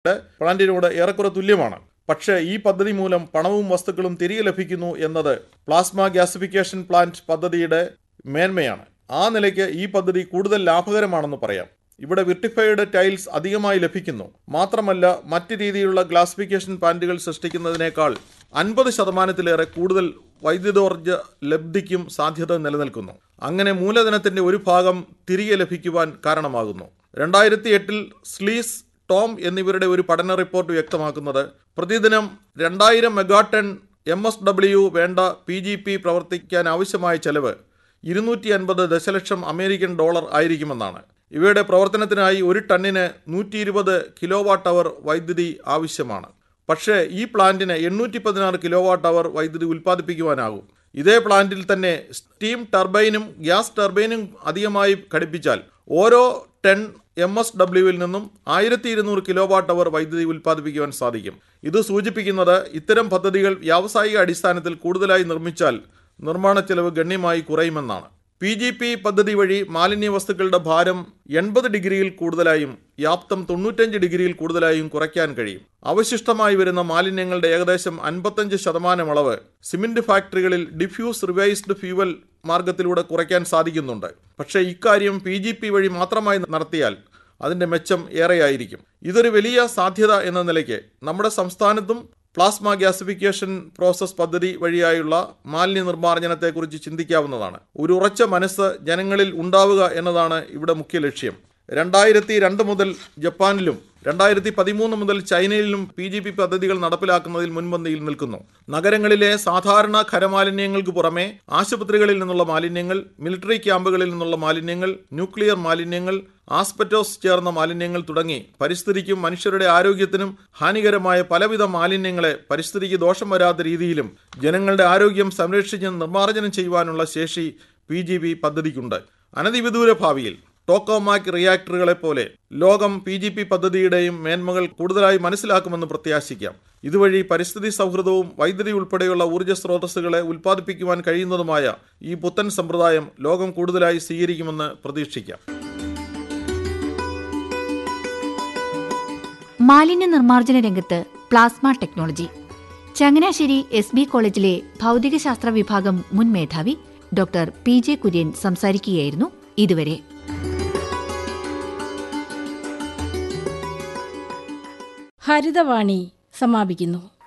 പ്ലാന്റിനോട് ഏറെക്കുറെ തുല്യമാണ് പക്ഷേ ഈ പദ്ധതി മൂലം പണവും വസ്തുക്കളും തിരികെ ലഭിക്കുന്നു എന്നത് പ്ലാസ്മ ഗ്യാസിഫിക്കേഷൻ പ്ലാന്റ് പദ്ധതിയുടെ മേന്മയാണ് ആ നിലയ്ക്ക് ഈ പദ്ധതി കൂടുതൽ ലാഭകരമാണെന്ന് പറയാം ഇവിടെ വിർട്ടിഫൈഡ് ടൈൽസ് അധികമായി ലഭിക്കുന്നു മാത്രമല്ല മറ്റ് രീതിയിലുള്ള ഗ്ലാസിഫിക്കേഷൻ പ്ലാന്റുകൾ സൃഷ്ടിക്കുന്നതിനേക്കാൾ അൻപത് ശതമാനത്തിലേറെ കൂടുതൽ വൈദ്യുതോർജ്ജ ലബ്ധിക്കും സാധ്യത നിലനിൽക്കുന്നു അങ്ങനെ മൂലധനത്തിന്റെ ഒരു ഭാഗം തിരികെ ലഭിക്കുവാൻ കാരണമാകുന്നു രണ്ടായിരത്തി എട്ടിൽ സ്ലീസ് ടോം എന്നിവരുടെ ഒരു പഠന റിപ്പോർട്ട് വ്യക്തമാക്കുന്നത് പ്രതിദിനം രണ്ടായിരം മെഗാടൺ എം എസ് ഡബ്ല്യു വേണ്ട പി ജി പി പ്രവർത്തിക്കാൻ ആവശ്യമായ ചെലവ് ഇരുന്നൂറ്റി അൻപത് ദശലക്ഷം അമേരിക്കൻ ഡോളർ ആയിരിക്കുമെന്നാണ് ഇവയുടെ പ്രവർത്തനത്തിനായി ഒരു ടണ്ണിന് നൂറ്റി ഇരുപത് കിലോ വാട്ട് അവർ വൈദ്യുതി ആവശ്യമാണ് പക്ഷേ ഈ പ്ലാന്റിന് എണ്ണൂറ്റി പതിനാറ് കിലോ വാട്ട് അവർ വൈദ്യുതി ഉൽപ്പാദിപ്പിക്കുവാനാകും ഇതേ പ്ലാന്റിൽ തന്നെ സ്റ്റീം ടർബൈനും ഗ്യാസ് ടർബൈനും അധികമായി ഘടിപ്പിച്ചാൽ ഓരോ ടെൻ എം എസ് ഡബ്ല്യുവിൽ നിന്നും ആയിരത്തി ഇരുന്നൂറ് കിലോ വാട്ട് അവർ വൈദ്യുതി ഉൽപ്പാദിപ്പിക്കുവാൻ സാധിക്കും ഇത് സൂചിപ്പിക്കുന്നത് ഇത്തരം പദ്ധതികൾ വ്യാവസായിക അടിസ്ഥാനത്തിൽ കൂടുതലായി നിർമ്മിച്ചാൽ നിർമ്മാണ ചെലവ് ഗണ്യമായി കുറയുമെന്നാണ് പി ജി പി പദ്ധതി വഴി മാലിന്യ വസ്തുക്കളുടെ ഭാരം എൺപത് ഡിഗ്രിയിൽ കൂടുതലായും വ്യാപ്തം തൊണ്ണൂറ്റഞ്ച് ഡിഗ്രിയിൽ കൂടുതലായും കുറയ്ക്കാൻ കഴിയും അവശിഷ്ടമായി വരുന്ന മാലിന്യങ്ങളുടെ ഏകദേശം അൻപത്തഞ്ച് ശതമാനം അളവ് സിമന്റ് ഫാക്ടറികളിൽ ഡിഫ്യൂസ് റിവൈസ്ഡ് ഫ്യൂവൽ മാർഗത്തിലൂടെ കുറയ്ക്കാൻ സാധിക്കുന്നുണ്ട് പക്ഷേ ഇക്കാര്യം പി ജി പി വഴി മാത്രമായി നടത്തിയാൽ അതിന്റെ മെച്ചം ഏറെയായിരിക്കും ഇതൊരു വലിയ സാധ്യത എന്ന നിലയ്ക്ക് നമ്മുടെ സംസ്ഥാനത്തും പ്ലാസ്മ ഗ്യാസിഫിക്കേഷൻ പ്രോസസ് പദ്ധതി വഴിയായുള്ള മാലിന്യ നിർമ്മാർജ്ജനത്തെക്കുറിച്ച് ചിന്തിക്കാവുന്നതാണ് ഒരു ഉറച്ച മനസ്സ് ജനങ്ങളിൽ ഉണ്ടാവുക എന്നതാണ് ഇവിടെ മുഖ്യ ലക്ഷ്യം രണ്ടായിരത്തി രണ്ട് മുതൽ ജപ്പാനിലും രണ്ടായിരത്തി പതിമൂന്ന് മുതൽ ചൈനയിലും പി ജി പി പദ്ധതികൾ നടപ്പിലാക്കുന്നതിൽ മുൻപന്തിയിൽ നിൽക്കുന്നു നഗരങ്ങളിലെ സാധാരണ ഖരമാലിന്യങ്ങൾക്ക് പുറമെ ആശുപത്രികളിൽ നിന്നുള്ള മാലിന്യങ്ങൾ മിലിറ്ററി ക്യാമ്പുകളിൽ നിന്നുള്ള മാലിന്യങ്ങൾ ന്യൂക്ലിയർ മാലിന്യങ്ങൾ ആസ്പെറ്റോസ് ചേർന്ന മാലിന്യങ്ങൾ തുടങ്ങി പരിസ്ഥിതിക്കും മനുഷ്യരുടെ ആരോഗ്യത്തിനും ഹാനികരമായ പലവിധ മാലിന്യങ്ങളെ പരിസ്ഥിതിക്ക് ദോഷം വരാത്ത രീതിയിലും ജനങ്ങളുടെ ആരോഗ്യം സംരക്ഷിച്ച് നിർമ്മാർജ്ജനം ചെയ്യുവാനുള്ള ശേഷി പി ജി ബി പദ്ധതിക്കുണ്ട് അനധിവിദൂര ഭാവിയിൽ ടോക്കോമാക് റിയാക്ടറുകളെ പോലെ ലോകം പി ജി പി പദ്ധതിയുടെയും മേന്മകൾ കൂടുതലായി മനസ്സിലാക്കുമെന്ന് പ്രത്യാശിക്കാം ഇതുവഴി പരിസ്ഥിതി സൗഹൃദവും വൈദ്യുതി ഉൾപ്പെടെയുള്ള ഊർജ്ജ സ്രോതസ്സുകളെ ഉൽപ്പാദിപ്പിക്കുവാൻ കഴിയുന്നതുമായ ഈ പുത്തൻ സമ്പ്രദായം ലോകം കൂടുതലായി സ്വീകരിക്കുമെന്ന് പ്രതീക്ഷിക്കാം മാലിന്യ നിർമ്മാർജ്ജന രംഗത്ത് plasma technology Changanassery S B കോളേജിലെ ഭൗതികശാസ്ത്ര വിഭാഗം മുൻ മേധാവി ഡോക്ടർ പി ജെ കുര്യൻ സംസാരിക്കുകയായിരുന്നു ഇതുവരെ ഹരിതവാണി സമാപിക്കുന്നു